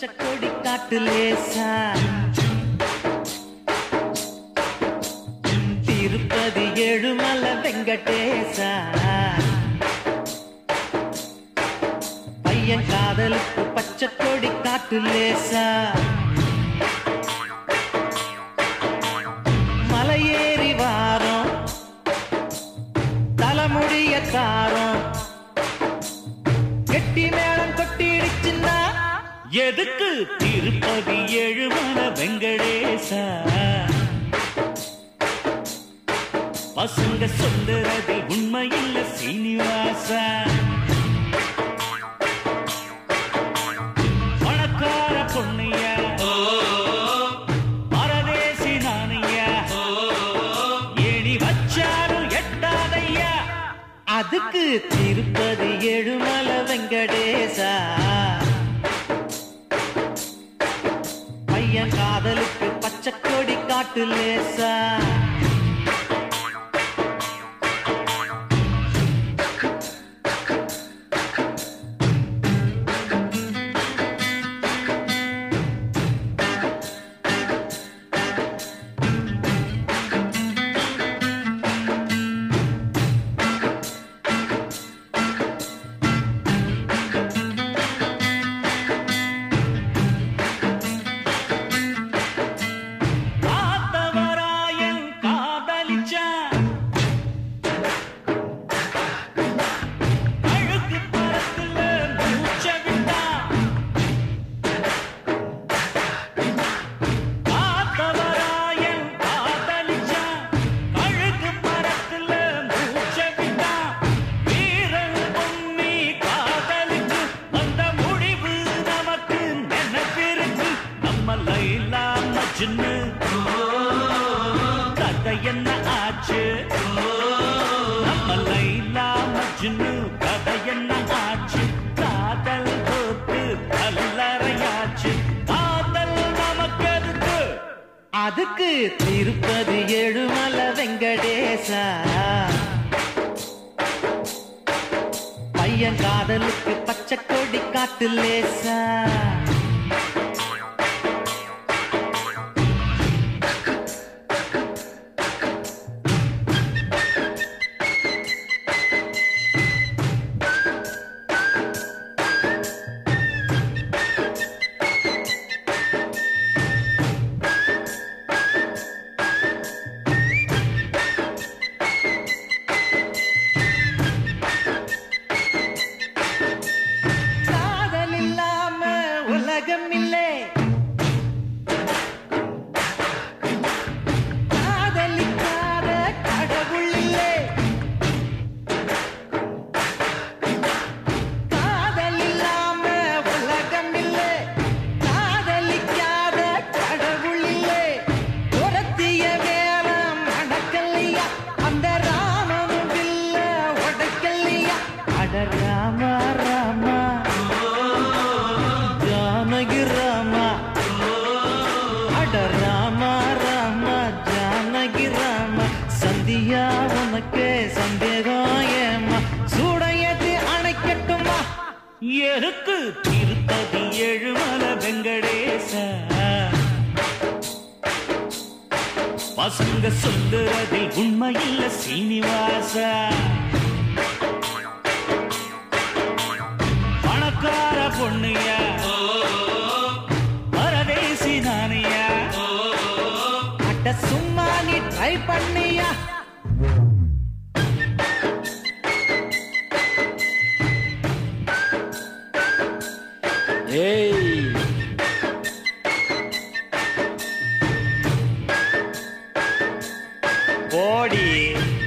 பச்சை கொடி காட்டு லேசா திருப்பதி ஏழுமலை வெங்கடேசா பையன் காதலுக்கு பச்சை கொடி காட்டு லேசா மலையேறி வாரம் தலைமுடிய காரம் கெட்டி மேளம் கொட்டிடுச்சுன்னா எதுக்கு திருப்பதி எழுமல வெங்கடேசா பசங்க சொல்லுறது உண்மையில்ல சீனிவாசா பணக்கார பொண்ணையா பரதேசி நானையா ஏணி வச்சாலும் எட்டாதையா அதுக்கு திருப்பதி எழுமல வெங்கடேசா பையன் காதலுக்கு பச்சை கொடி காட்டு லேசா காத்தவராயன் காதலிச்சான் அழுக்கு பரத்துல மூச்ச விட்டான் காத்தவராயன் காதலிச்சான் அழுக்கு பரத்துல மூச்ச விட்டான் வீரன் பொன்னி காதலிச்சு அந்த முடிவு நமக்கு நினைப்பிருக்கு நம்ம லைலா மஜ்னு கதை என்ன ஆச்சு நம்ம லைலா மஜ்னு கதை என்ன ஆச்சு காதல் போட்டு கல்லறையாச்சு காதல் நமக்கு எதுக்கு அதுக்கு திருப்பதி எழுமல வெங்கடேசா பையன் காதலுக்கு பச்சை கொடி காட்டு லேசா காதல் இல்லாம உலகம் இல்லை காதலிக்காத கடவுள் இல்லை காதல் இல்லாம உலகம் இல்லை காதலிக்காத கடவுள் இல்லை துரத்திய வேலம் அடக்கல்லையா அந்த ராமனும் இல்ல உடக்கல்லையா அட ராமா ராமா ஜானகி ராமா அட ராமா ராமா ஜானகி ராமா சந்தியா உனக்கு சந்தேகம் ஏமா சூடையது அணைக்கட்டுமா எருக்கு திருப்பதி எழுமல வெங்கடேச பசங்க சொல்லுறதில் உண்மையில்ல சீனிவாசா பணக்கார பொண்ணுயா பரதேசி நானையா அட்ட சும்மா நீ ட்ரை பண்ணியா ஏய் போடி